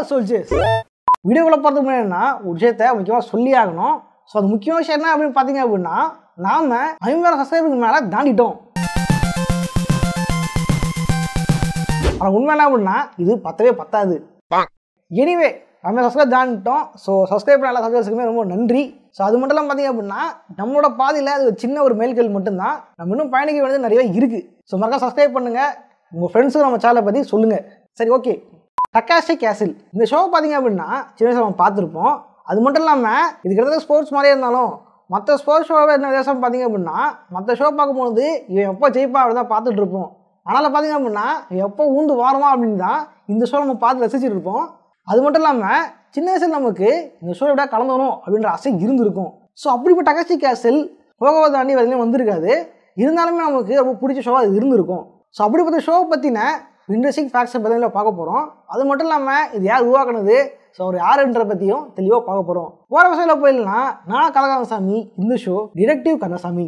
Soldiers வீடியோக்குள்ள போகிறதுக்கு முன்னாடி என்னன்னா, ஒரு விஷயத்த முக்கியமாக சொல்லி ஆகணும் ஸோ அது முக்கியமான விஷயம் என்ன அப்படின்னு பார்த்தீங்க அப்படின்னா நாம ஐம்பதாயிரம் சப்ஸ்கிரைபருக்கு மேலே தாண்டிட்டோம் ஆனால் உண்மை என்ன அப்படின்னா இது பத்தவே பத்தாது எனிவே நம்ம சப்ஸ்கிரைப் தாண்டிட்டோம் ஸோ சப்ஸ்கிரைப் பண்ண எல்லா சப்ஸ்கிரைபர்ஸுக்குமே ரொம்ப நன்றி ஸோ அது மட்டும் இல்லாமல் பார்த்தீங்க அப்படின்னா நம்மளோட பாதையில் அது ஒரு சின்ன ஒரு மேல்கள் மட்டும்தான் நம்ம இன்னும் பயணிக்க வேண்டியது நிறையவே இருக்குது ஸோ மறக்காம சப்ஸ்கிரைப் பண்ணுங்கள் உங்கள் ஃப்ரெண்ட்ஸுக்கும் நம்ம சேனலை பற்றி சொல்லுங்கள் சரி ஓகே டக்காஷி கேசில் இந்த ஷோ பார்த்தீங்க அப்படின்னா சின்ன வயசுல நம்ம பார்த்துருப்போம் அது மட்டும் இல்லாமல் இது கிட்டத்தட்ட ஸ்போர்ட்ஸ் மாதிரியே இருந்தாலும் மற்ற ஸ்போர்ட்ஸ் ஷோவை என்ன வித்தியாசம் பார்த்தீங்க அப்படின்னா மற்ற ஷோ பார்க்கும்போது இவன் எப்போ ஜெயிப்பா அப்படி தான் பார்த்துட்டு இருப்போம் அதனால் பார்த்தீங்க அப்படின்னா இவன் எப்போ ஊந்து வாரமா அப்படின்னு தான் இந்த ஷோ நம்ம பார்த்து ரசிச்சுட்டு இருப்போம் அது மட்டும் இல்லாமல் சின்ன வயசுல நமக்கு இந்த ஷோ எப்படியா கலந்துக்கணும் அப்படின்ற ஆசை இருந்திருக்கும் ஸோ அப்படிப்பட்ட டகாசி கேசல் போகவ தாண்டி வரையிலும் வந்திருக்காது இருந்தாலுமே நமக்கு ரொம்ப பிடிச்ச ஷோவாக அது இருந்திருக்கும் ஸோ அப்படிப்பட்ட ஷோவை பற்றின இன்ட்ரெஸ்டிங் ஃபேக்ட்ஸை பற்றி பார்க்க போகிறோம் அது மட்டும் இல்லாமல் இது யார் உருவாக்குனது ஸோ அவர் யாருன்ற பற்றியும் தெளிவாக பார்க்க போகிறோம் போகிற விஷயம் போயிடலாம் நான் கனகாமசாமி இந்த ஷோ டிடெக்டிவ் கந்தசாமி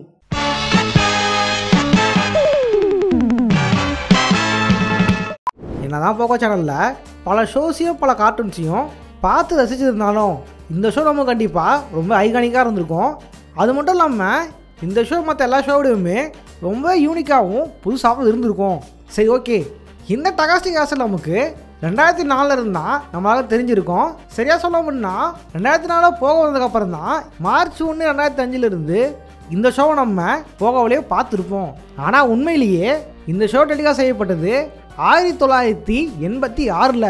என்னதான் போக்கோ சேனலில் பல ஷோஸையும் பல கார்ட்டூன்ஸையும் பார்த்து ரசிச்சிருந்தாலும் இந்த ஷோ நம்ம கண்டிப்பாக ரொம்ப ஐகானிக்காக இருந்திருக்கும் அது மட்டும் இல்லாமல் இந்த ஷோ மற்ற எல்லா ஷோவிடையுமே ரொம்ப யூனிக்காகவும் புதுசாகவும் இருந்திருக்கும் சரி ஓகே இந்த டகாஸ்டிக் ஆசல் நமக்கு ரெண்டாயிரத்தி நாலில் இருந்தால் நம்மளால தெரிஞ்சிருக்கோம் சரியாக சொல்ல அப்படின்னா ரெண்டாயிரத்தி நாலில் போக வந்ததுக்கப்புறம் தான் மார்ச் ஒன்று ரெண்டாயிரத்தி அஞ்சுலேருந்து இந்த ஷோவை நம்ம போகவலையே பார்த்துருப்போம் ஆனால் உண்மையிலேயே இந்த ஷோ டெலிகாஸ்ட் செய்யப்பட்டது ஆயிரத்தி தொள்ளாயிரத்தி எண்பத்தி ஆறில்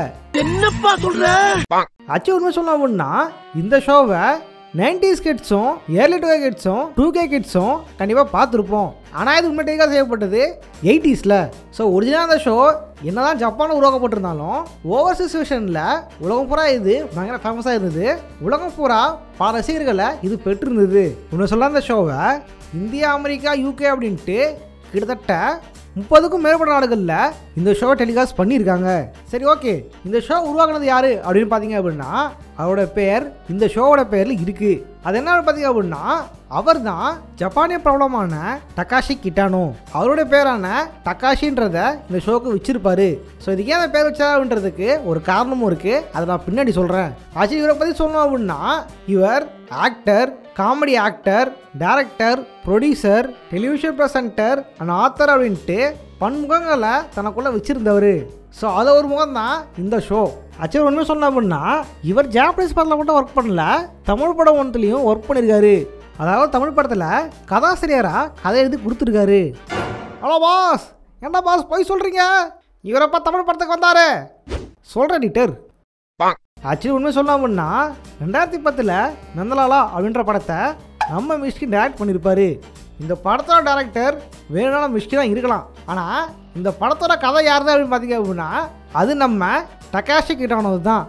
அச்சு உண்மை சொல்ல அப்படின்னா இந்த ஷோவை நைன்டிஸ் கிட்ஸும் ஏர்லி டூ கிட்ஸும் டூ கே கிட்ஸும் கண்டிப்பாக பார்த்துருப்போம் ஆனால் இது உண்மை டெலிகாஸ்ட் செய்யப்பட்டது எயிட்டிஸில் ஸோ ஒரிஜினல் அந்த ஷோ என்னதான் ஜப்பானில் உருவாக்கப்பட்டிருந்தாலும் ஓவர்சீஸ் விஷனில் உலகம் பூரா இது பயங்கர ஃபேமஸாக இருந்தது உலகம் பூரா பல ரசிகர்களை இது பெற்றிருந்தது உன்னை சொல்ல அந்த ஷோவை இந்தியா அமெரிக்கா யூகே அப்படின்ட்டு கிட்டத்தட்ட முப்பதுக்கும் மேற்பட்ட நாடுகளில் இந்த ஷோ டெலிகாஸ்ட் பண்ணியிருக்காங்க சரி ஓகே இந்த ஷோ உருவாக்குனது யாரு அப்படின்னு பார்த்தீங்க அப்படின்னா அவரோட பேர் இந்த ஷோவோட பேரில் இருக்கு அது என்ன பார்த்தீங்க அப்படின்னா அவர் தான் ஜப்பானிய பிரபலமான டக்காஷி கிட்டானோ அவருடைய பேரான டக்காஷின்றத இந்த ஷோக்கு வச்சிருப்பாரு ஸோ இதுக்கு ஏன் அந்த பேர் வச்சாருன்றதுக்கு ஒரு காரணமும் இருக்கு அதை நான் பின்னாடி சொல்கிறேன் ஆக்சுவலி இவரை பற்றி சொல்லணும் அப்படின்னா இவர் actor comedy actor director producer television presenter and author அப்படின்ட்டு பன்முகங்களை தனக்குள்ளே வச்சிருந்தவர் ஸோ அது ஒரு முகம் தான் இந்த ஷோ ஆக்சுவலி உண்மை சொன்ன அப்படின்னா இவர் ஜாப்பனீஸ் படத்தில் மட்டும் ஒர்க் பண்ணல தமிழ் படம் ஒன்றுலையும் ஒர்க் பண்ணியிருக்காரு அதாவது தமிழ் படத்தில் கதாசிரியராக கதை எழுதி கொடுத்துருக்காரு ஹலோ பாஸ் என்ன பாஸ் போய் சொல்கிறீங்க இவரப்பா தமிழ் படத்துக்கு வந்தாரு சொல்கிறேன் எடிட்டர் ஆக்சுவலி உண்மை சொல்ல அப்படின்னா ரெண்டாயிரத்தி பத்தில் நந்தலாலா அப்படின்ற படத்தை நம்ம மிஷ்கின் டைரக்ட் பண்ணியிருப்பாரு இந்த படத்தோட டேரக்டர் வேணும்னா மிஷ்கி தான் இருக்கலாம் ஆனால் இந்த படத்தோட கதை யார் தான் அப்படின்னு பார்த்தீங்க அப்படின்னா அது நம்ம டக்காஷி கிட்டானது தான்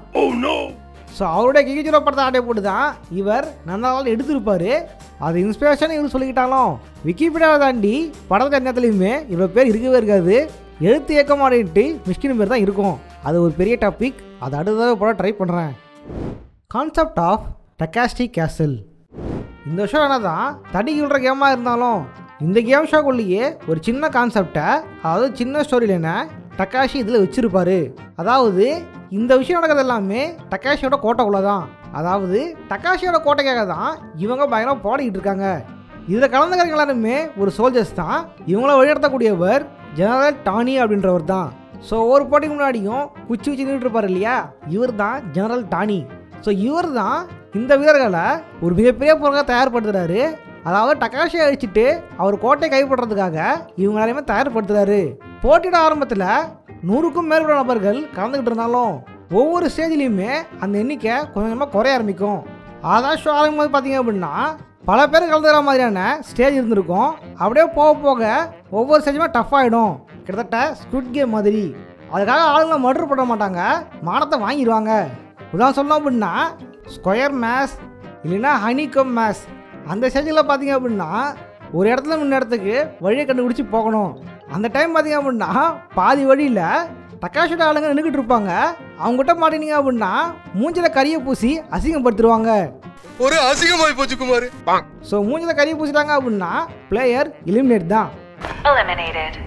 ஸோ அவருடைய கிகிஜிரோ படத்தை ஆட்டை போட்டு தான் இவர் நந்தலால் எடுத்திருப்பாரு அது இன்ஸ்பிரேஷன் இவர் சொல்லிக்கிட்டாலும் விக்கிபீடியாவை தாண்டி படத்துக்கு எந்த இடத்துலையுமே இவர் பேர் இருக்கவே இருக்காது எழுத்து இயக்கம் அப்படின்ட்டு மிஷ்கின் பேர் தான் இருக்கும் அது ஒரு பெரிய டாபிக் அதை அடுத்த தடவை போட ட்ரை பண்ணுறேன் கான்செப்ட் ஆஃப் டக்காஸ்டி கேசல் இந்த ஷோ என்னதான் தடி கிள்ற கேமாக இருந்தாலும் இந்த கேம் ஷோக்குள்ளேயே ஒரு சின்ன கான்செப்டை அதாவது சின்ன ஸ்டோரியில் என்ன டக்காஷி இதில் வச்சிருப்பாரு அதாவது இந்த விஷயம் நடக்கிறது எல்லாமே டக்காஷியோட கோட்டைக்குள்ளே தான் அதாவது டக்காஷியோட கோட்டைக்காக தான் இவங்க பயங்கரம் போடிக்கிட்டு இருக்காங்க இதில் கலந்துக்கிறவங்க எல்லாருமே ஒரு சோல்ஜர்ஸ் தான் இவங்கள வழிநடத்தக்கூடியவர் ஜெனரல் டானி அப்படின்றவர் தான் ஸோ ஒவ்வொரு போட்டிக்கு முன்னாடியும் குச்சி வச்சு நின்றுட்டு இருப்பார் இல்லையா இவர் தான் ஜெனரல் டானி ஸோ இவர் தான் இந்த வீரர்களை ஒரு மிகப்பெரிய போராக தயார்படுத்துறாரு அதாவது டக்காஷியை அழிச்சிட்டு அவர் கோட்டை கைப்பற்றுறதுக்காக இவங்க எல்லாரையுமே தயார்படுத்துறாரு போட்டியோட ஆரம்பத்தில் நூறுக்கும் மேற்பட்ட நபர்கள் கலந்துக்கிட்டு இருந்தாலும் ஒவ்வொரு ஸ்டேஜ்லேயுமே அந்த எண்ணிக்கை கொஞ்சம் கொஞ்சமாக குறைய ஆரம்பிக்கும் அதான் ஷோ ஆரம்பிக்கும் போது பார்த்தீங்க அப்படின்னா பல பேர் கலந்துக்கிற மாதிரியான ஸ்டேஜ் இருந்திருக்கும் அப்படியே போக போக ஒவ்வொரு ஸ்டேஜுமே டஃப் ஆகிடும் கிட்டத்தட்ட ஸ்குட் கேம் மாதிரி அதுக்காக ஆளுங்களை மர்டர் பண்ண மாட்டாங்க மானத்தை வாங்கிடுவாங்க உதாரணம் சொல்லணும் அப்படின்னா ஸ்கொயர் மேஸ் இல்லைன்னா ஹனிகம் மேஸ் அந்த ஸ்டேஜில் பார்த்தீங்க அப்படின்னா ஒரு இடத்துல முன்ன இடத்துக்கு வழியை கண்டுபிடிச்சி போகணும் அந்த டைம் பார்த்தீங்க அப்படின்னா பாதி வழியில் தக்காஷோட ஆளுங்க நின்றுக்கிட்டு இருப்பாங்க அவங்ககிட்ட மாட்டினீங்க அப்படின்னா மூஞ்சில கறியை பூசி அசிங்கப்படுத்திடுவாங்க ஒரு அசிங்கமாய் போச்சு குமார் ஸோ மூஞ்சில கறியை பூசிட்டாங்க அப்படின்னா பிளேயர் எலிமினேட் தான் Eliminated.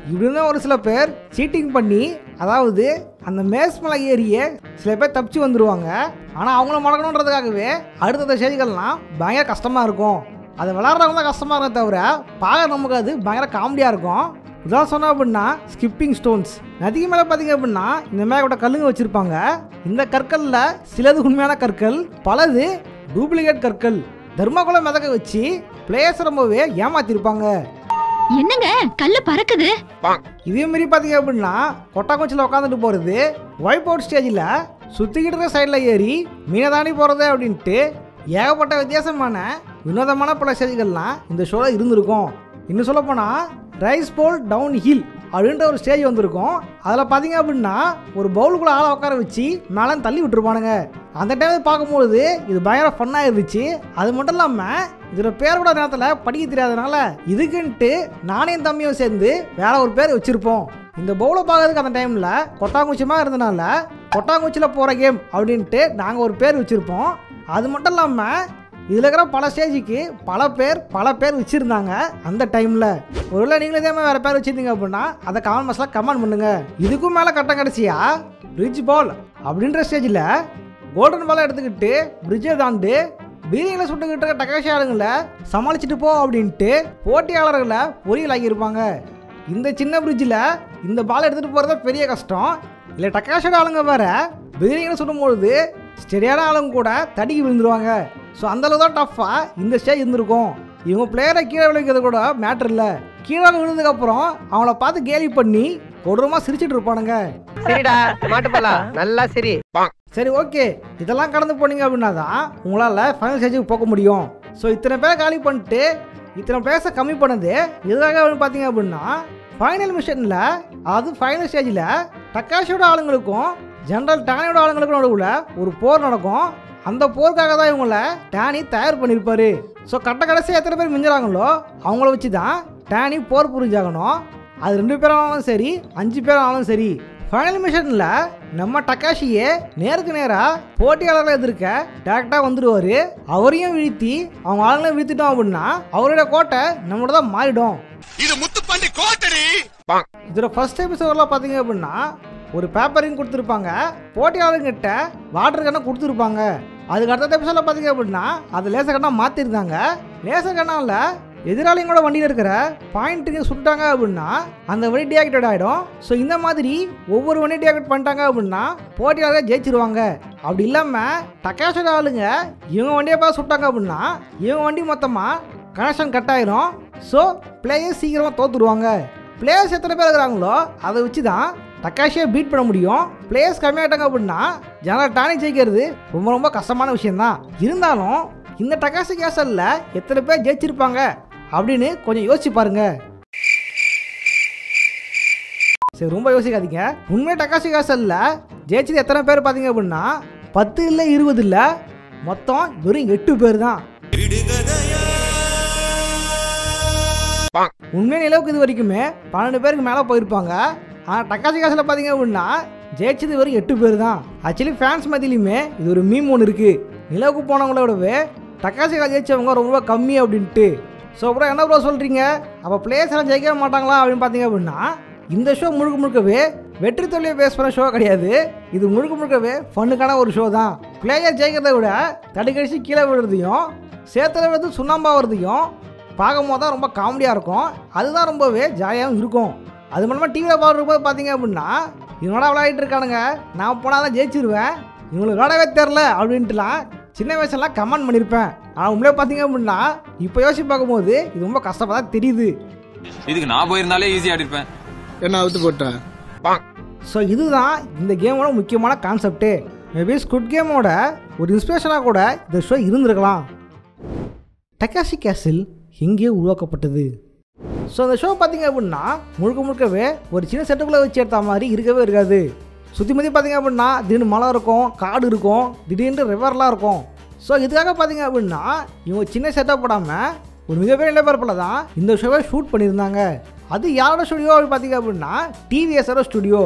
இப்படின்னு ஒரு சில பேர் சீட்டிங் பண்ணி அதாவது அந்த மேஸ் மலை ஏறிய சில பேர் தப்பிச்சு வந்துடுவாங்க ஆனால் அவங்கள மடக்கணுன்றதுக்காகவே அடுத்தடுத்த செய்திகள்லாம் பயங்கர கஷ்டமாக இருக்கும் அதை விளாட்றவங்க தான் கஷ்டமாக இருக்கும் தவிர பார்க்க நமக்கு அது பயங்கர காமெடியாக இருக்கும் இதான் சொன்னோம் அப்படின்னா ஸ்கிப்பிங் ஸ்டோன்ஸ் நதிக்கு மேலே பார்த்தீங்க அப்படின்னா இந்த மாதிரி கூட கல்லுங்க வச்சுருப்பாங்க இந்த கற்களில் சிலது உண்மையான கற்கள் பலது டூப்ளிகேட் கற்கள் தர்மாக்குள்ள மிதக்க வச்சு பிளேயர்ஸ் ரொம்பவே ஏமாத்திருப்பாங்க என்னங்க கல்லு பறக்குது இதே மாதிரி பார்த்தீங்க அப்படின்னா கொட்டாங்குச்சியில் உட்காந்துட்டு போகிறது ஒய்ப் அவுட் ஸ்டேஜில் சுற்றிக்கிட்டு இருக்க சைடில் ஏறி மீனை தாண்டி போகிறது அப்படின்ட்டு ஏகப்பட்ட வித்தியாசமான வினோதமான பல ஸ்டேஜ்கள்லாம் இந்த ஷோவில் இருந்திருக்கும் இன்னும் சொல்ல போனால் ரைஸ் போல் டவுன் ஹில் அப்படின்ற ஒரு ஸ்டேஜ் வந்திருக்கும் அதில் பார்த்தீங்க அப்படின்னா ஒரு பவுலுக்குள்ளே ஆளை உட்கார வச்சு மேலே தள்ளி விட்டுருப்பானுங்க அந்த டைம் பார்க்கும்பொழுது இது பயங்கர ஃபன்னாக இருந்துச்சு அது மட்டும் இல்லாமல் இதில் பேரோட நேரத்தில் படிக்க தெரியாதனால இதுக்குன்ட்டு நானே என் தம்பியும் சேர்ந்து வேற ஒரு பேர் வச்சுருப்போம் இந்த பவுலை பார்க்கறதுக்கு அந்த டைமில் கொட்டாங்குச்சியமாக இருந்தனால கொட்டாங்குச்சியில் போகிற கேம் அப்படின்ட்டு நாங்கள் ஒரு பேர் வச்சுருப்போம் அது மட்டும் இல்லாமல் இதில் இருக்கிற பல ஸ்டேஜுக்கு பல பேர் பல பேர் வச்சுருந்தாங்க அந்த டைமில் ஒருவேளை நீங்களே இதே மாதிரி வேறு பேர் வச்சுருந்தீங்க அப்படின்னா அதை கமெண்ட் பாக்ஸில் கமெண்ட் பண்ணுங்க இதுக்கும் மேலே கட்டம் கிடச்சியா பிரிட்ஜ் பால் அப்படின்ற ஸ்டேஜில் கோல்டன் பாலை எடுத்துக்கிட்டு பிரிட்ஜை தாண்டு பீரிங்கில் சுட்டுக்கிட்டு இருக்க டக்காஷி ஆளுங்களை சமாளிச்சுட்டு போ அப்படின்ட்டு போட்டியாளர்களை பொறியல் ஆகியிருப்பாங்க இந்த சின்ன பிரிட்ஜில் இந்த பால் எடுத்துகிட்டு போகிறது பெரிய கஷ்டம் இல்லை டக்காஷோட ஆளுங்க வேற பீரிங்கில் சுடும்பொழுது ஸ்டெடியான ஆளுங்க கூட தடுக்கி விழுந்துருவாங்க ஸோ அந்தளவு தான் டஃப்பாக இந்த ஸ்டேஜ் இருந்திருக்கும் இவங்க பிளேயரை கீழே விழுக்கிறது கூட மேட்ரு இல்லை கீழே விழுந்ததுக்கப்புறம் அவங்கள பார்த்து கேலி பண்ணி கொடூரமாக சிரிச்சிட்டு இருப்பானுங்க சரிடா மாட்டுப்பலாம் நல்லா சரி சரி ஓகே இதெல்லாம் கடந்து போனீங்க அப்படின்னா தான் உங்களால் ஃபைனல் ஸ்டேஜுக்கு போக முடியும் ஸோ இத்தனை பேரை காலி பண்ணிட்டு இத்தனை பிளேஸை கம்மி பண்ணது எதுக்காக அப்படின்னு பார்த்தீங்க அப்படின்னா ஃபைனல் மிஷனில் அதாவது ஃபைனல் ஸ்டேஜில் டக்காஷியோட ஆளுங்களுக்கும் ஜென்ரல் டானியோட ஆளுங்களுக்கும் நடுவில் ஒரு போர் நடக்கும் அந்த போருக்காக தான் இவங்கள டேனி தயார் பண்ணியிருப்பாரு ஸோ கட்ட கடைசி எத்தனை பேர் மிஞ்சுறாங்களோ அவங்கள வச்சு தான் டேனி போர் புரிஞ்சாகணும் அது ரெண்டு பேரும் ஆனாலும் சரி அஞ்சு பேர் ஆனாலும் சரி ஃபைனல் மிஷனில் நம்ம டக்காஷியே நேருக்கு நேராக போட்டியாளர்களை எதிர்க்க டேரெக்டாக வந்துடுவார் அவரையும் வீழ்த்தி அவங்க ஆளுங்களையும் வீழ்த்திட்டோம் அப்படின்னா அவருடைய கோட்டை நம்மளோட தான் மாறிடும் இது முத்துப்பாண்டி கோட்டடி இதோட ஃபர்ஸ்ட் எபிசோடில் பார்த்தீங்க அப்படின்னா ஒரு பேப்பரையும் கொடுத்துருப்பாங்க போட்டியாளர்கிட்ட வாட்டர் கண்ணை கொடுத்துருப்பாங்க அதுக்கு அடுத்த எபிசோடில் பார்த்தீங்க அப்படின்னா அது லேசர் கண்ணா மாற்றிருந்தாங்க லேசர் கண்ணாவில் எதிராளிங்களோட வண்டியில் இருக்கிற பாயிண்ட்டுக்கு சுட்டாங்க அப்படின்னா அந்த வண்டி டீஆக்டிவேட் ஆகிடும் ஸோ இந்த மாதிரி ஒவ்வொரு வண்டி டீஆக்டிவேட் பண்ணிட்டாங்க அப்படின்னா போட்டியாளர்கள் ஜெயிச்சிருவாங்க அப்படி இல்லாமல் டக்காஷோட ஆளுங்க இவங்க வண்டியை பார்த்து சுட்டாங்க அப்படின்னா இவங்க வண்டி மொத்தமாக கனெக்ஷன் கட் ஆயிரும் ஸோ பிளேயர்ஸ் சீக்கிரமாக தோத்துருவாங்க பிளேயர்ஸ் எத்தனை பேர் இருக்கிறாங்களோ அதை வச்சு தான் டக்காஷியை பீட் பண்ண முடியும் பிளேயர்ஸ் கம்மியாயிட்டாங்க அப்படின்னா ஜெனரல் டானி ஜெயிக்கிறது ரொம்ப ரொம்ப கஷ்டமான விஷயம்தான் இருந்தாலும் இந்த டக்காஷி கேசலில் எத்தனை பேர் ஜெயிச்சிருப்பாங்க அப்படின்னு கொஞ்சம் யோசிச்சு பாருங்க சரி ரொம்ப யோசிக்காதீங்க உண்மை டக்காஷி கேசலில் ஜெயிச்சது எத்தனை பேர் பார்த்தீங்க அப்படின்னா பத்து இல்லை இருபது இல்லை மொத்தம் வெறும் எட்டு பேர் தான் உண்மை நிலவுக்கு இது வரைக்குமே பன்னெண்டு பேருக்கு மேலே போயிருப்பாங்க ஆனால் டக்காசி காசில் பார்த்தீங்க அப்படின்னா ஜெயிச்சது வெறும் எட்டு பேர் தான் ஆக்சுவலி ஃபேன்ஸ் மத்தியிலுமே இது ஒரு மீம் ஒன்று இருக்குது நிலவுக்கு போனவங்களோடவே டக்காசி காசு ஜெயிச்சவங்க ரொம்ப கம்மி அப்படின்ட்டு ஸோ அப்புறம் என்ன ப்ரோ சொல்கிறீங்க அப்போ பிளேயர்ஸ் எல்லாம் ஜெயிக்க மாட்டாங்களா அப்படின்னு பார்த்தீங்க அப்படின்னா இந்த ஷோ முழுக்க முழுக்கவே வெற்றி தொழிலை பேஸ் பண்ண ஷோ கிடையாது இது முழுக்க முழுக்கவே ஃபன்னுக்கான ஒரு ஷோ தான் பிளேயர் ஜெயிக்கிறத விட தடுக்கடிச்சு கீழே விழுறதையும் சேர்த்துல விழுந்து சுண்ணாம்பாகிறதையும் பார்க்கும் போது தான் ரொம்ப காமெடியாக இருக்கும் அதுதான் ரொம்பவே ஜாலியாகவும் இருக்கும் அது மூலமாக டிவியில் பார்க்கும்போது பார்த்தீங்க அப்படின்னா இவனோட விளையாடிட்டு இருக்கானுங்க நான் போனால் தான் ஜெயிச்சிருவேன் இவங்களுக்கு விளையாடவே தெரில அப்படின்ட்டுலாம் சின்ன வயசுலாம் கமெண்ட் பண்ணியிருப்பேன் ஆனால் உண்மையிலே பார்த்தீங்க அப்படின்னா இப்போ யோசிச்சு பார்க்கும்போது இது ரொம்ப கஷ்டமாக தான் தெரியுது இதுக்கு நான் போயிருந்தாலே ஈஸியா அடிப்பேன் என்ன அவுத்து போட்டா ஸோ இதுதான் இந்த கேமோட முக்கியமான கான்செப்ட்டு மேபி ஸ்குட் கேமோட ஒரு இன்ஸ்பிரேஷனாக கூட இந்த ஷோ இருந்திருக்கலாம் டக்காசி கேசில் எங்கே உருவாக்கப்பட்டது ஸோ அந்த ஷோ பார்த்தீங்க அப்படின்னா முழுக்க முழுக்கவே ஒரு சின்ன செட்டுக்குள்ளே வச்சு எடுத்த மாதிரி இருக்கவே இருக்காது சுற்றி முற்றி பார்த்தீங்க அப்படின்னா திடீர்னு மலை இருக்கும் காடு இருக்கும் திடீர்னு ரிவர்லாம் இருக்கும் ஸோ இதுக்காக பார்த்தீங்க அப்படின்னா இவங்க சின்ன செட்டப் போடாமல் ஒரு மிகப்பெரிய நிலப்பரப்பில் தான் இந்த ஷோவை ஷூட் பண்ணியிருந்தாங்க அது யாரோட ஸ்டுடியோ அப்படின்னு பார்த்தீங்க அப்படின்னா டிவிஎஸோட ஸ்டுடியோ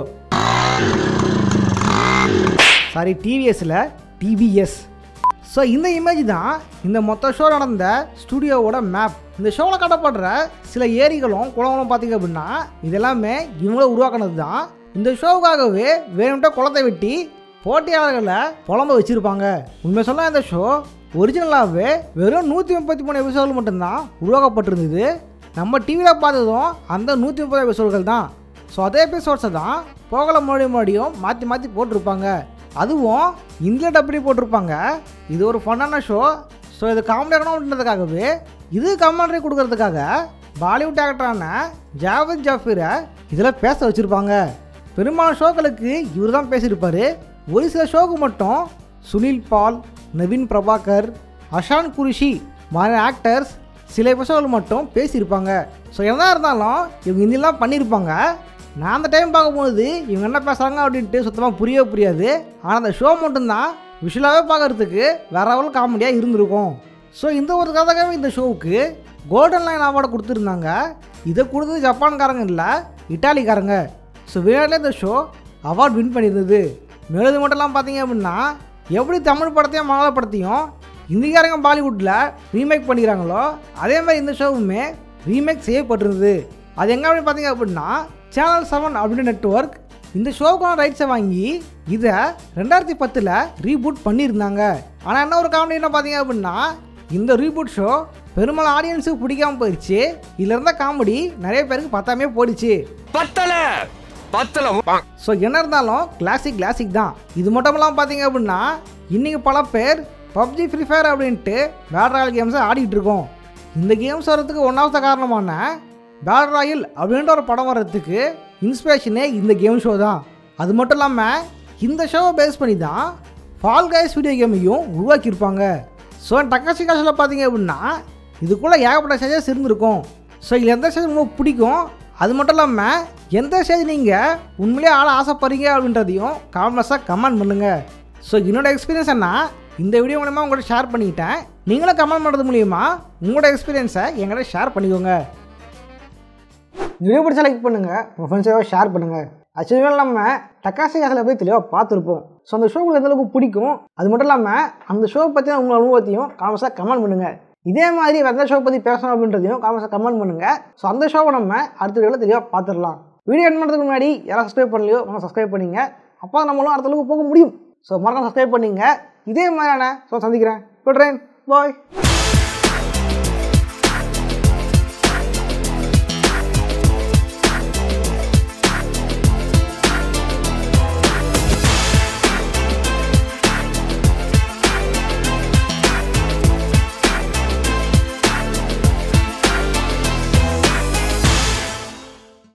சாரி டிவிஎஸில் டிவிஎஸ் ஸோ இந்த இமேஜ் தான் இந்த மொத்த ஷோ நடந்த ஸ்டுடியோவோட மேப் இந்த ஷோவில் காட்டப்படுற சில ஏரிகளும் குளங்களும் பார்த்தீங்க அப்படின்னா இதெல்லாமே இவங்கள உருவாக்குனது தான் இந்த ஷோவுக்காகவே வேணும்ட்ட குளத்தை வெட்டி போட்டியாளர்களை புலம்ப வச்சுருப்பாங்க உண்மை சொல்ல இந்த ஷோ ஒரிஜினலாகவே வெறும் நூற்றி முப்பத்தி மூணு எபிசோடு மட்டும்தான் உருவாக்கப்பட்டிருந்தது நம்ம டிவியில் பார்த்ததும் அந்த நூற்றி முப்பது எபிசோடுகள் தான் ஸோ அதே எபிசோட்ஸை தான் போகல மறுபடியும் மறுபடியும் மாற்றி மாற்றி போட்டிருப்பாங்க அதுவும் இந்திய டப்படி போட்டிருப்பாங்க இது ஒரு ஃபன்னான ஷோ ஸோ இது காமெடி ஆகணும்ன்றதுக்காகவே இது கமெண்ட்ரி கொடுக்கறதுக்காக பாலிவுட் ஆக்டரான ஜாவத் ஜாஃபீரை இதில் பேச வச்சுருப்பாங்க பெரும்பாலான ஷோக்களுக்கு இவர் தான் பேசியிருப்பார் ஒரு சில ஷோக்கு மட்டும் சுனில் பால் நவீன் பிரபாகர் அஷான் குரிஷி மாதிரி ஆக்டர்ஸ் சில எபிசோடு மட்டும் பேசியிருப்பாங்க ஸோ என்ன இருந்தாலும் இவங்க ஹிந்திலாம் பண்ணியிருப்பாங்க நான் அந்த டைம் பார்க்கும்போது இவங்க என்ன பேசுகிறாங்க அப்படின்ட்டு சுத்தமாக புரியவே புரியாது ஆனால் அந்த ஷோ மட்டும்தான் விஷுவலாகவே பார்க்கறதுக்கு வேற லெவல் காமெடியாக இருந்திருக்கும் ஸோ இந்த ஒரு கதைக்காகவே இந்த ஷோவுக்கு கோல்டன் லைன் அவார்டு கொடுத்துருந்தாங்க இதை கொடுத்தது ஜப்பான்காரங்க இல்லை இட்டாலிக்காரங்க ஸோ வெளிநாட்டில் இந்த ஷோ அவார்ட் வின் பண்ணியிருந்தது மேலும் இது மட்டும்லாம் பார்த்தீங்க அப்படின்னா எப்படி தமிழ் படத்தையும் மங்கள படத்தையும் இந்திக்காரங்க பாலிவுட்டில் ரீமேக் பண்ணிக்கிறாங்களோ அதே மாதிரி இந்த ஷோவுமே ரீமேக் செய்யப்பட்டிருந்தது அது எங்கே அப்படின்னு பார்த்தீங்க அப்படின்னா சேனல் செவன் அப்படின்னு நெட்ஒர்க் இந்த ஷோவுக்கான ரைட்ஸை வாங்கி இதை ரெண்டாயிரத்தி பத்தில் ரீபூட் பண்ணியிருந்தாங்க ஆனால் என்ன ஒரு காமெடி என்ன பார்த்தீங்க அப்படின்னா இந்த ரீபூட் ஷோ பெரும்பாலும் ஆடியன்ஸுக்கு பிடிக்காம போயிடுச்சு இதில் இருந்த காமெடி நிறைய பேருக்கு பத்தாமே போயிடுச்சு பத்தல பத்தல ஸோ என்ன இருந்தாலும் கிளாசிக் கிளாசிக் தான் இது மட்டும் இல்லாமல் பார்த்தீங்க அப்படின்னா இன்றைக்கி பல பேர் பப்ஜி ஃப்ரீ ஃபயர் அப்படின்ட்டு பேட் ராயல் கேம்ஸை ஆடிட்டு இருக்கோம் இந்த கேம்ஸ் வர்றதுக்கு ஒன்றாவது காரணமான பேட் ராயல் அப்படின்ற ஒரு படம் வர்றதுக்கு இன்ஸ்பிரேஷனே இந்த கேம் ஷோ தான் அது மட்டும் இல்லாமல் இந்த ஷோவை பேஸ் பண்ணி தான் ஃபால் கைஸ் வீடியோ கேமையும் உருவாக்கியிருப்பாங்க ஸோ டக்காசி காசில் பார்த்தீங்க அப்படின்னா இதுக்குள்ளே ஏகப்பட்ட ஸ்டேஜஸ் இருந்திருக்கும் ஸோ இதில் எந்த ஸ்டேஜ் உங்களுக்கு பிடிக்கும் அது மட்டும் இல்லாமல் எந்த ஸ்டேஜ் நீங்கள் உண்மையிலேயே ஆள ஆசைப்படுறீங்க அப்படின்றதையும் காமெண்ட்ஸாக கமெண்ட் பண்ணுங்கள் ஸோ என்னோட எக்ஸ்பீரியன்ஸ் என்ன இந்த வீடியோ மூலமா உங்கள்கிட்ட ஷேர் பண்ணிக்கிட்டேன் நீங்களும் கமெண்ட் பண்ணுறது மூலியமா உங்களோட எக்ஸ்பீரியன்ஸை எங்கள்கிட்ட ஷேர் பண்ணிக்கோங்க வீடியோ பிடிச்சா லைக் பண்ணுங்கள் உங்கள் ஃப்ரெண்ட்ஸோட ஷேர் பண்ணுங்கள் ஆக்சுவலாக நம்ம டக்காசி காசில் போய் தெளிவாக பார்த்துருப்போம் ஸோ அந்த ஷோ உங்களுக்கு எந்த அளவுக்கு பிடிக்கும் அது மட்டும் இல்லாமல் அந்த ஷோ பற்றின உங்கள் அனுபவத்தையும் காமெண்ட்ஸாக கமெண்ட் பண்ணுங்கள் இதே மாதிரி வேறு எந்த ஷோ பற்றி பேசணும் அப்படின்றதையும் காமெண்ட்ஸாக கமெண்ட் பண்ணுங்கள் ஸோ அந்த ஷோவை நம்ம அடுத்த வீடியோவில் தெளிவாக பார்த்துடலாம் வீடியோ என் பண்ணுறதுக்கு முன்னாடி யாரும் சப்ஸ்கிரைப் பண்ணலையோ அவங்க சப்ஸ்கிரைப் பண்ணிங்க அப்போ நம்மளும் அடுத்த அளவுக்கு போக முடியும் ஸோ மறக்காம சப்ஸ்கிரைப் பண்ணிங்க இதே மாதிரியான ஸோ சந்திக்கிறேன் விடுறேன் பாய்